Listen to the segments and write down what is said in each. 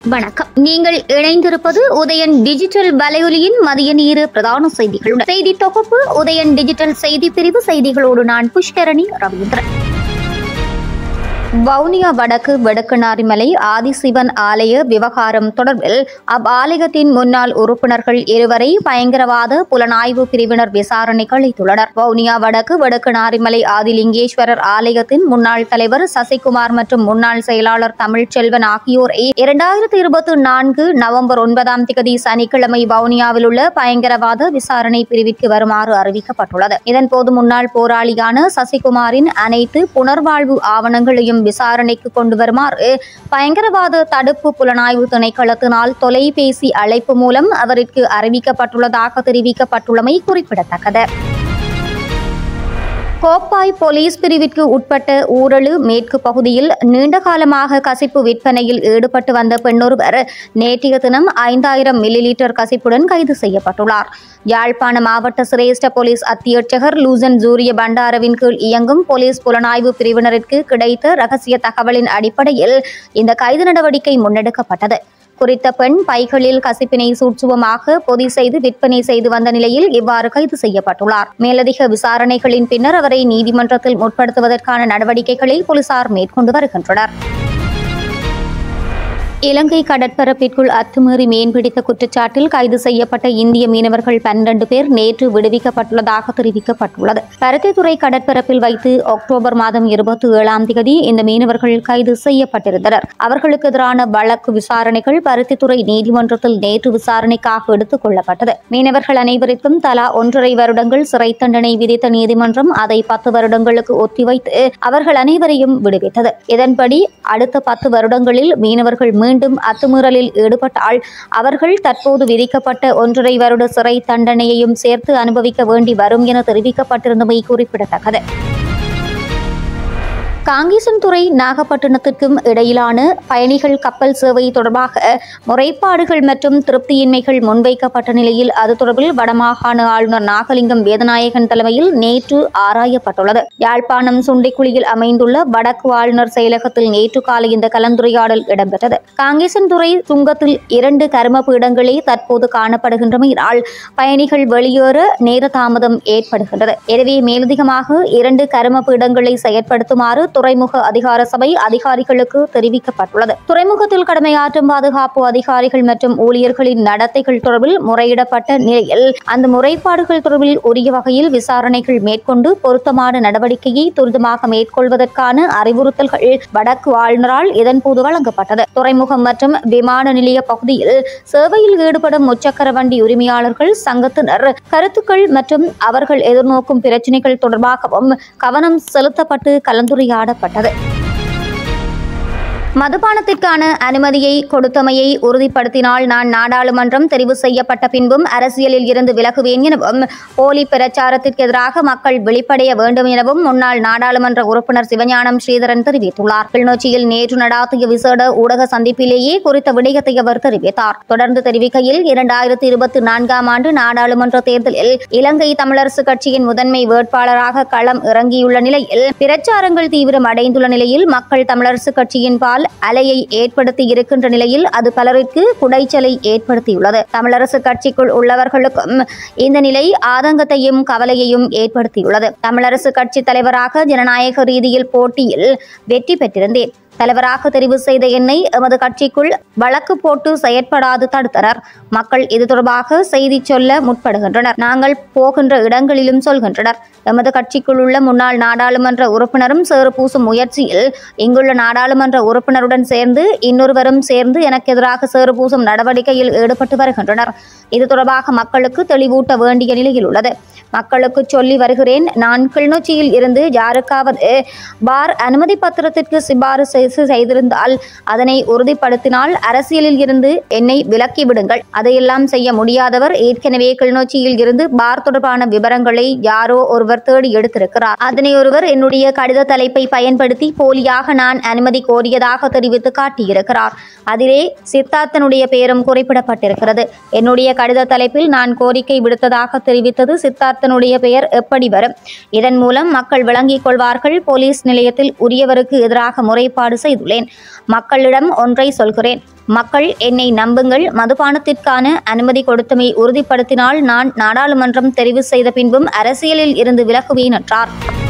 வணக்கம் நீங்கள் இணைந்திருப்பது உதயன் டிஜிட்டல் வலையொலியின் மதிய நேர பிரதான செய்திகளுடன் செய்தி தொகுப்பு உதயன் டிஜிட்டல் செய்தி பிரிவு செய்திகளோடு நான் புஷ்கரணி ரவீந்திரன் வவுனியா வடக்கு வடக்குநாரிமலை ஆதிசிவன் ஆலய விவகாரம் தொடர்பில் அவ்வாலயத்தின் முன்னாள் உறுப்பினர்கள் இருவரை பயங்கரவாத புலனாய்வு பிரிவினர் விசாரணைக்கு அளித்துள்ளனர் வவுனியா வடக்கு வடக்குநாரிமலை ஆதிலிங்கேஸ்வரர் ஆலயத்தின் முன்னாள் தலைவர் சசிகுமார் மற்றும் முன்னாள் செயலாளர் தமிழ்ச்செல்வன் ஆகியோரை இரண்டாயிரத்தி இருபத்தி நான்கு நவம்பர் ஒன்பதாம் தேதி சனிக்கிழமை வவுனியாவில் உள்ள பயங்கரவாத விசாரணை பிரிவிற்கு வருமாறு அறிவிக்கப்பட்டுள்ளது இதன்போது முன்னாள் போராளியான சசிகுமாரின் அனைத்து புனர்வாழ்வு ஆவணங்களையும் விசாரணைக்கு கொண்டு வருமாறு பயங்கரவாத தடுப்பு புலனாய்வு திணைக்களத்தினால் தொலைபேசி அழைப்பு மூலம் அவருக்கு அறிவிக்கப்பட்டுள்ளதாக தெரிவிக்கப்பட்டுள்ளமை குறிப்பிடத்தக்கது கோப்பாய் போலீஸ் பிரிவிற்கு உட்பட்ட ஊரலு மேற்கு பகுதியில் நீண்ட காலமாக கசிப்பு விற்பனையில் ஈடுபட்டு வந்த பெண்ணொருவர் நேற்றைய தினம் ஐந்தாயிரம் மில்லி லிட்டர் கசிப்புடன் கைது செய்யப்பட்டுள்ளார் யாழ்ப்பாண மாவட்ட சிரேஷ்ட போலீஸ் அத்தியட்சகர் லூசன் ஜூரிய பண்டாரவின் கீழ் இயங்கும் போலீஸ் புலனாய்வு பிரிவினருக்கு கிடைத்த ரகசிய தகவலின் அடிப்படையில் இந்த கைது நடவடிக்கை முன்னெடுக்கப்பட்டது குறித்த பெண் பைகளில் கசிப்பினை சூட்சுமமாக பொதி செய்து விற்பனை செய்து வந்த நிலையில் இவ்வாறு கைது செய்யப்பட்டுள்ளார் மேலதிக விசாரணைகளின் பின்னர் அவரை நீதிமன்றத்தில் முற்படுத்துவதற்கான நடவடிக்கைகளை போலீசார் மேற்கொண்டு வருகின்றனர் இலங்கை கடற்பரப்பிற்குள் அத்துமீறி மீன்பிடித்த குற்றச்சாட்டில் கைது செய்யப்பட்ட இந்திய மீனவர்கள் பன்னிரண்டு பேர் நேற்று விடுவிக்கப்பட்டுள்ளதாக தெரிவிக்கப்பட்டுள்ளது பருத்தித்துறை கடற்பரப்பில் வைத்து அக்டோபர் மாதம் இருபத்தி ஏழாம் தேதி இந்த மீனவர்கள் கைது செய்யப்பட்டிருந்தனர் அவர்களுக்கு எதிரான வழக்கு விசாரணைகள் பருத்தித்துறை நீதிமன்றத்தில் நேற்று விசாரணைக்காக எடுத்துக் கொள்ளப்பட்டது மீனவர்கள் அனைவருக்கும் தலா ஒன்றரை வருடங்கள் சிறை தண்டனை விதித்த நீதிமன்றம் அதை பத்து வருடங்களுக்கு ஒத்திவைத்து அவர்கள் அனைவரையும் விடுவித்தது இதன்படி அடுத்த பத்து வருடங்களில் மீனவர்கள் மீண்டும் அத்துமீறலில் ஈடுபட்டால் அவர்கள் தற்போது விதிக்கப்பட்ட ஒன்றரை வருட சிறை தண்டனையையும் சேர்த்து அனுபவிக்க வேண்டி வரும் என தெரிவிக்கப்பட்டிருந்தமை குறிப்பிடத்தக்கது காங்கேசன்துறை நாகப்பட்டினத்திற்கும் இடையிலான பயணிகள் கப்பல் சேவை தொடர்பாக முறைப்பாடுகள் மற்றும் திருப்தியின்மைகள் முன்வைக்கப்பட்ட நிலையில் அது தொடர்பில் வடமாகாண ஆளுநர் நாகலிங்கம் வேதநாயகன் தலைமையில் நேற்று ஆராயப்பட்டுள்ளது யாழ்ப்பாணம் சுண்டிக்குழியில் அமைந்துள்ள வடக்கு ஆளுநர் செயலகத்தில் நேற்று காலை இந்த கலந்துரையாடல் இடம்பெற்றது காங்கேசன்துறை சுங்கத்தில் இரண்டு கர்ம பீடங்களே தற்போது காணப்படுகின்றமையினால் பயணிகள் வெளியேற நேர தாமதம் ஏற்படுகின்றது எனவே மேலதிகமாக இரண்டு கர்ம பீடங்களை செயற்படுத்துமாறு துறைமுக அதிகார சபை அதிகாரிகளுக்கு தெரிவிக்கப்பட்டுள்ளது துறைமுகத்தில் கடமையாற்றும் பாதுகாப்பு அதிகாரிகள் மற்றும் ஊழியர்களின் நடத்தைகள் தொடர்பில் முறையிடப்பட்ட நிலையில் அந்த முறைப்பாடுகள் தொடர்பில் உரிய வகையில் விசாரணைகள் மேற்கொண்டு பொருத்தமான நடவடிக்கையை துரிதமாக மேற்கொள்வதற்கான அறிவுறுத்தல்கள் வடக்கு ஆளுநரால் இதன்போது வழங்கப்பட்டது துறைமுகம் மற்றும் விமான நிலைய பகுதியில் சேவையில் ஈடுபடும் முச்சக்கர வண்டி உரிமையாளர்கள் சங்கத்தினர் கருத்துக்கள் மற்றும் அவர்கள் எதிர்நோக்கும் பிரச்சினைகள் தொடர்பாகவும் கவனம் செலுத்தப்பட்டு கலந்துரையாடப்பட்டது மதுபானத்திற்கான அனுமதியை கொடுத்தமையை உறுதிப்படுத்தினால் நான் நாடாளுமன்றம் தெரிவு செய்யப்பட்ட பின்பும் அரசியலில் இருந்து விலகுவேன் எனவும் போலி பிரச்சாரத்திற்கு எதிராக மக்கள் வெளிப்படைய வேண்டும் எனவும் முன்னாள் நாடாளுமன்ற உறுப்பினர் சிவஞானம் ஸ்ரீதரன் தெரிவித்துள்ளார் கிளிநொச்சியில் நேற்று நடாத்திய விசேட ஊடக சந்திப்பிலேயே குறித்த விடயத்தை அவர் தெரிவித்தார் தொடர்ந்து தெரிவிக்கையில் இரண்டாயிரத்தி இருபத்தி நான்காம் ஆண்டு நாடாளுமன்ற தேர்தலில் இலங்கை தமிழரசு கட்சியின் முதன்மை வேட்பாளராக களம் இறங்கியுள்ள நிலையில் பிரச்சாரங்கள் தீவிரம் அடைந்துள்ள நிலையில் மக்கள் தமிழரசு கட்சியின் பால் அலையை ஏற்படுத்தி இருக்கின்ற நிலையில் அது பலருக்கு குடைச்சலை ஏற்படுத்தியுள்ளது தமிழரசு கட்சிக்குள் உள்ளவர்களுக்கும் இந்த நிலை ஆதங்கத்தையும் கவலையையும் ஏற்படுத்தியுள்ளது தமிழரசு கட்சி தலைவராக ஜனநாயக ரீதியில் போட்டியில் வெற்றி பெற்றிருந்தேன் தலைவராக தெரிவு செய்த என்னை எமது கட்சிக்குள் வழக்கு போட்டு செயற்படாது தடுத்தனர் மக்கள் இது தொடர்பாக செய்தி சொல்ல முற்படுகின்றனர் நாங்கள் போகின்ற இடங்களிலும் சொல்கின்றனர் எமது கட்சிக்குள் உள்ள முன்னாள் நாடாளுமன்ற உறுப்பினரும் சேறு பூசும் முயற்சியில் இங்குள்ள நாடாளுமன்ற உறுப்பினருடன் சேர்ந்து இன்னொருவரும் சேர்ந்து எனக்கு எதிராக சேறு பூசும் நடவடிக்கையில் ஈடுபட்டு வருகின்றனர் இது தொடர்பாக மக்களுக்கு தெளிவூட்ட வேண்டிய நிலையில் உள்ளது மக்களுக்கு சொல்லி வருகிறேன் நான் கிளிநொச்சியில் இருந்து யாருக்காவது பார் அனுமதி பத்திரத்திற்கு சிபாரிசு செய்திருந்தால் அதனை உறுதிப்படுத்தினால் அரசியலில் இருந்து என்னை விலக்கி விடுங்கள் அதையெல்லாம் செய்ய முடியாதவர் ஏற்கனவே கிளிநொச்சியில் இருந்து பார் தொடர்பான விவரங்களை யாரோ ஒருவர் தேடி எடுத்திருக்கிறார் அதனை ஒருவர் என்னுடைய கடித தலைப்பை பயன்படுத்தி போலியாக நான் அனுமதி கோரியதாக தெரிவித்து காட்டியிருக்கிறார் அதிலே சித்தார்த்தனுடைய பெயரும் குறிப்பிடப்பட்டிருக்கிறது என்னுடைய கடித தலைப்பில் நான் கோரிக்கை விடுத்ததாக தெரிவித்தது சித்தார்த்தனுடைய பெயர் எப்படி வரும் இதன் மூலம் மக்கள் விளங்கிக் கொள்வார்கள் போலீஸ் நிலையத்தில் உரியவருக்கு எதிராக முறைப்பாடு செய்துள்ளேன் மக்களிடம் ஒன்றை சொல்கிறேன் மக்கள் என்னை நம்புங்கள் மதுபானத்திற்கான அனுமதி கொடுத்தமை உறுதிப்படுத்தினால் நான் நாடாளுமன்றம் தெரிவு செய்த பின்பும் அரசியலில் இருந்து விலகுவேன் என்றார்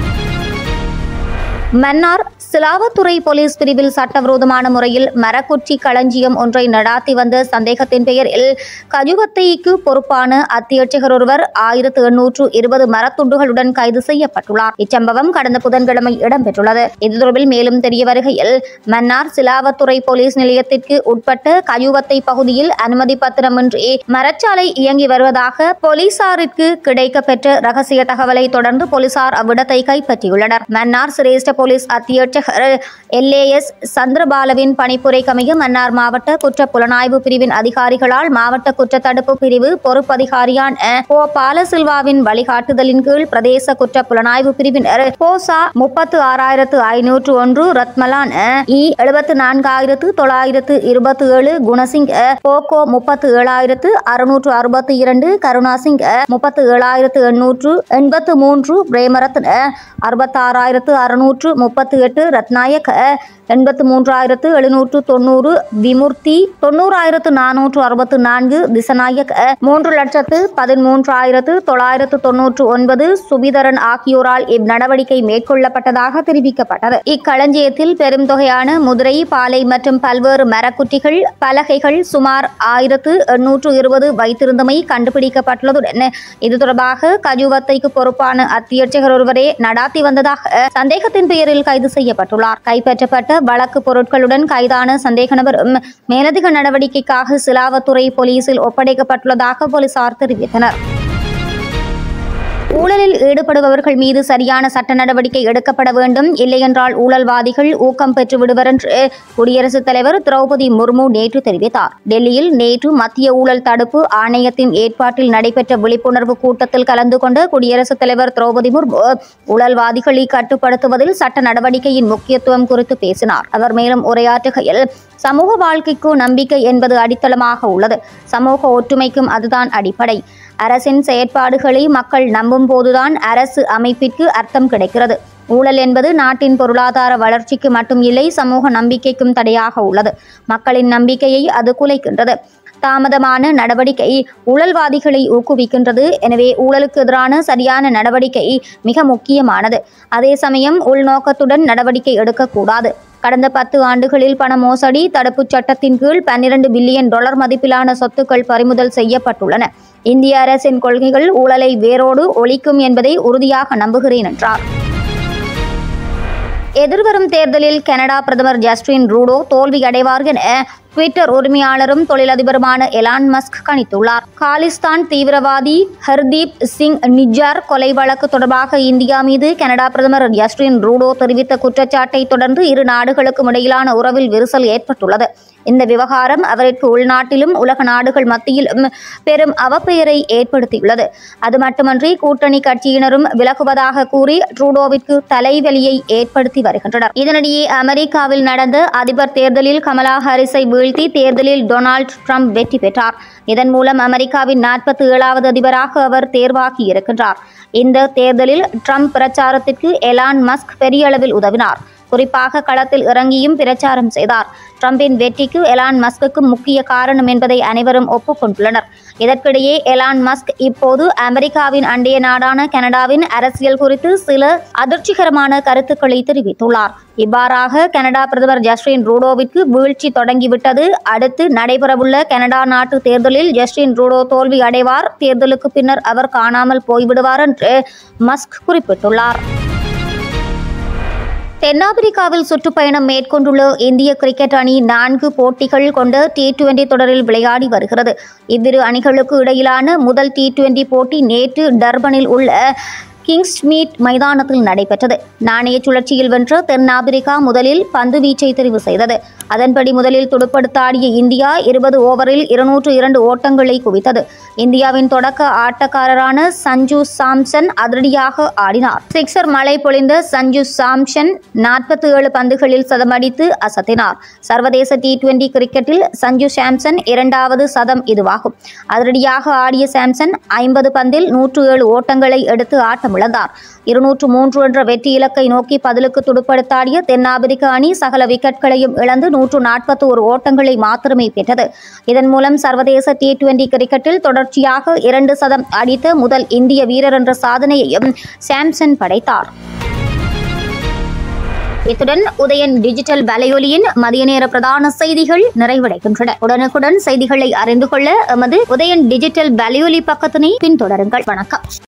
மன்னார் சிலாவத்துறை போலீஸ் பிரிவில் சட்டவிரோதமான முறையில் மரக்குச்சி களஞ்சியம் ஒன்றை நடாத்தி வந்த சந்தேகத்தின் பெயரில் கஜுவத்தைக்கு பொறுப்பான அத்தியட்சகர் ஒருவர் ஆயிரத்து எண்ணூற்று இருபது மரத்துண்டுகளுடன் கைது செய்யப்பட்டுள்ளார் இச்சம்பவம் கடந்த புதன்கிழமை இடம்பெற்றுள்ளது இது தொடர்பில் மேலும் தெரிய வருகையில் மன்னார் சிலாவத்துறை போலீஸ் நிலையத்திற்கு உட்பட்ட கஜுவத்தை பகுதியில் அனுமதி பத்திரமின்றி மரச்சாலை இயங்கி வருவதாக போலீசாருக்கு கிடைக்கப்பெற்ற ரகசிய தகவலை தொடர்ந்து போலீசார் அவ்விடத்தை கைப்பற்றியுள்ளனர் மன்னார் சிரேஷ்ட போலீஸ் அத்தியட்சகர் எல்ஏஎஸ் சந்திரபாலவின் பணிப்புரைக்கமைய மன்னார் மாவட்ட குற்ற புலனாய்வு பிரிவின் அதிகாரிகளால் மாவட்ட குற்றத்தடுப்பு பிரிவு பொறுப்பதிகாரியான ஓ பாலசில்வாவின் வழிகாட்டுதலின் கீழ் பிரதேச குற்ற புலனாய்வு பிரிவினர் போசா முப்பத்து ஆறாயிரத்து ஐநூற்று ஒன்று ரத்மலான் இ எழுபத்து நான்காயிரத்து தொள்ளாயிரத்து இருபத்தி ஏழு குணசிங் போகோ முப்பத்து ஏழாயிரத்து அறுநூற்று அறுபத்தி இரண்டு கருணாசிங் முப்பத்து ஏழாயிரத்து எண்ணூற்று எண்பத்து மூன்று பிரேமரத்ன அறுபத்தாறாயிரத்து அறுநூற்று முப்பத்து எட்டு ரத்நாயக் எண்பத்து மூன்றாயிரத்து எழுநூற்று தொண்ணூறு விமுர்த்தி தொண்ணூறாயிரத்து நானூற்று அறுபத்து நான்கு திசநாயக் மூன்று லட்சத்து பதிமூன்றாயிரத்து தொள்ளாயிரத்து தொன்னூற்று ஒன்பது சுபிதரன் ஆகியோரால் இந்நடவடிக்கை மேற்கொள்ளப்பட்டதாக தெரிவிக்கப்பட்டது இக்களஞ்சியத்தில் பெரும் தொகையான முதிரை பாலை மற்றும் பல்வேறு மரக்குற்றிகள் பலகைகள் சுமார் ஆயிரத்து எண்ணூற்று இருபது வைத்திருந்தமை கண்டுபிடிக்கப்பட்டுள்ளதுடன் இது தொடர்பாக கஜுவத்தைக்கு பொறுப்பான அத்தியட்சகர் ஒருவரே நடாத்தி வந்ததாக சந்தேகத்தின் பெயரில் கைது செய்யப்பட்டுள்ளார் கைப்பற்றப்பட்ட வழக்கு பொருட்களுடன் கைதான சந்தேக நபரும் மேலதிக நடவடிக்கைக்காக சிலாவத்துறை போலீசில் ஒப்படைக்கப்பட்டுள்ளதாக போலீசார் தெரிவித்தனர் ஊழலில் ஈடுபடுபவர்கள் மீது சரியான சட்ட நடவடிக்கை எடுக்கப்பட வேண்டும் இல்லையென்றால் ஊழல்வாதிகள் ஊக்கம் பெற்று விடுவர் என்று குடியரசுத் தலைவர் திரௌபதி முர்மு நேற்று தெரிவித்தார் டெல்லியில் நேற்று மத்திய ஊழல் தடுப்பு ஆணையத்தின் ஏற்பாட்டில் நடைபெற்ற விழிப்புணர்வு கூட்டத்தில் கலந்து கொண்ட குடியரசுத் தலைவர் திரௌபதி முர்மு ஊழல்வாதிகளை கட்டுப்படுத்துவதில் சட்ட நடவடிக்கையின் முக்கியத்துவம் குறித்து பேசினார் அவர் மேலும் உரையாற்றுகையில் சமூக வாழ்க்கைக்கு நம்பிக்கை என்பது அடித்தளமாக உள்ளது சமூக ஒற்றுமைக்கும் அதுதான் அடிப்படை அரசின் செயற்பாடுகளை மக்கள் நம்பும் போதுதான் அரசு அமைப்பிற்கு அர்த்தம் கிடைக்கிறது ஊழல் என்பது நாட்டின் பொருளாதார வளர்ச்சிக்கு மட்டும் இல்லை சமூக நம்பிக்கைக்கும் தடையாக உள்ளது மக்களின் நம்பிக்கையை அது குலைக்கின்றது தாமதமான நடவடிக்கை ஊழல்வாதிகளை ஊக்குவிக்கின்றது எனவே ஊழலுக்கு எதிரான சரியான நடவடிக்கை மிக முக்கியமானது அதே சமயம் உள்நோக்கத்துடன் நடவடிக்கை எடுக்கக்கூடாது கடந்த பத்து ஆண்டுகளில் பண மோசடி தடுப்புச் சட்டத்தின் கீழ் பன்னிரண்டு பில்லியன் டாலர் மதிப்பிலான சொத்துக்கள் பறிமுதல் செய்யப்பட்டுள்ளன இந்திய அரசின் கொள்கைகள் ஊழலை வேரோடு ஒழிக்கும் என்பதை உறுதியாக நம்புகிறேன் என்றார் எதிர்வரும் தேர்தலில் கனடா பிரதமர் ஜஸ்டின் ரூடோ தோல்வியடைவார் என ட்விட்டர் உரிமையாளரும் தொழிலதிபருமான எலான் மஸ்க் கணித்துள்ளார் காலிஸ்தான் தீவிரவாதி ஹர்தீப் சிங் நிஜார் கொலை வழக்கு தொடர்பாக இந்தியா மீது கனடா பிரதமர் ஜஸ்டின் ரூடோ தெரிவித்த குற்றச்சாட்டை தொடர்ந்து இரு நாடுகளுக்கும் இடையிலான உறவில் விரிசல் ஏற்பட்டுள்ளது இந்த விவகாரம் அவருக்கு உள்நாட்டிலும் உலக நாடுகள் மத்தியிலும் பெரும் அவப்பெயரை ஏற்படுத்தியுள்ளது அது மட்டுமன்றி கூட்டணி கட்சியினரும் விலகுவதாக கூறி ட்ரூடோவிற்கு தலைவலியை ஏற்படுத்தி வருகின்றனர் இதனிடையே அமெரிக்காவில் நடந்த அதிபர் தேர்தலில் கமலா ஹாரிஸை வீழ்த்தி தேர்தலில் டொனால்ட் ட்ரம்ப் வெற்றி பெற்றார் இதன் மூலம் அமெரிக்காவின் நாற்பத்தி ஏழாவது அதிபராக அவர் தேர்வாகி இருக்கின்றார் இந்த தேர்தலில் ட்ரம்ப் பிரச்சாரத்திற்கு எலான் மஸ்க் பெரிய அளவில் உதவினார் குறிப்பாக களத்தில் இறங்கியும் பிரச்சாரம் செய்தார் ட்ரம்பின் வெற்றிக்கு எலான் மஸ்குக்கு முக்கிய காரணம் என்பதை அனைவரும் ஒப்புக்கொண்டுள்ளனர் இதற்கிடையே எலான் மஸ்க் இப்போது அமெரிக்காவின் அண்டைய நாடான கனடாவின் அரசியல் குறித்து சில அதிர்ச்சிகரமான கருத்துக்களை தெரிவித்துள்ளார் இவ்வாறாக கனடா பிரதமர் ஜஸ்டின் ரூடோவிற்கு வீழ்ச்சி தொடங்கிவிட்டது அடுத்து நடைபெறவுள்ள கனடா நாட்டு தேர்தலில் ஜஸ்டின் ரூடோ தோல்வி அடைவார் தேர்தலுக்கு பின்னர் அவர் காணாமல் போய்விடுவார் என்று மஸ்க் குறிப்பிட்டுள்ளார் தென்னாப்பிரிக்காவில் சுற்றுப்பயணம் மேற்கொண்டுள்ள இந்திய கிரிக்கெட் அணி நான்கு போட்டிகள் கொண்ட டி டுவெண்டி தொடரில் விளையாடி வருகிறது இவ்விரு அணிகளுக்கு இடையிலான முதல் டி டுவெண்டி போட்டி நேற்று டர்பனில் உள்ள கிங்ஸ்மீட் மைதானத்தில் நடைபெற்றது நாணய சுழற்சியில் வென்ற தென்னாப்பிரிக்கா முதலில் பந்து வீச்சை தெரிவு செய்தது அதன்படி முதலில் துடுப்படுத்தாடிய இந்தியா இருபது ஓவரில் இருநூற்று இரண்டு ஓட்டங்களை குவித்தது இந்தியாவின் தொடக்க ஆட்டக்காரரான சஞ்சு சாம்சன் அதிரடியாக ஆடினார் சிக்ஸர் மழை பொழிந்த சஞ்சு சாம்சன் நாற்பத்தி ஏழு பந்துகளில் சதமடித்து அசத்தினார் சர்வதேச டி டுவெண்டி கிரிக்கெட்டில் சஞ்சு சாம்சன் இரண்டாவது சதம் இதுவாகும் அதிரடியாக ஆடிய சாம்சன் ஐம்பது பந்தில் நூற்று ஏழு ஓட்டங்களை எடுத்து ஆட்ட முடிந்தது இழந்தார் இருநூற்று மூன்று என்ற வெற்றி இலக்கை நோக்கி பதிலுக்கு துடுப்படுத்தாடிய தென்னாப்பிரிக்க அணி சகல விக்கெட்களையும் இழந்து நூற்று நாற்பத்தி ஒரு ஓட்டங்களை மாத்திரமே பெற்றது இதன் மூலம் சர்வதேச டி டுவெண்டி கிரிக்கெட்டில் தொடர்ச்சியாக இரண்டு சதம் அடித்த முதல் இந்திய வீரர் என்ற சாதனையையும் சாம்சன் படைத்தார் இத்துடன் உதயன் டிஜிட்டல் வலையொலியின் மதிய நேர பிரதான செய்திகள் நிறைவடைகின்றன உடனுக்குடன் செய்திகளை அறிந்து கொள்ள எமது உதயன் டிஜிட்டல் வலையொலி பக்கத்தினை பின்தொடருங்கள் வணக்கம்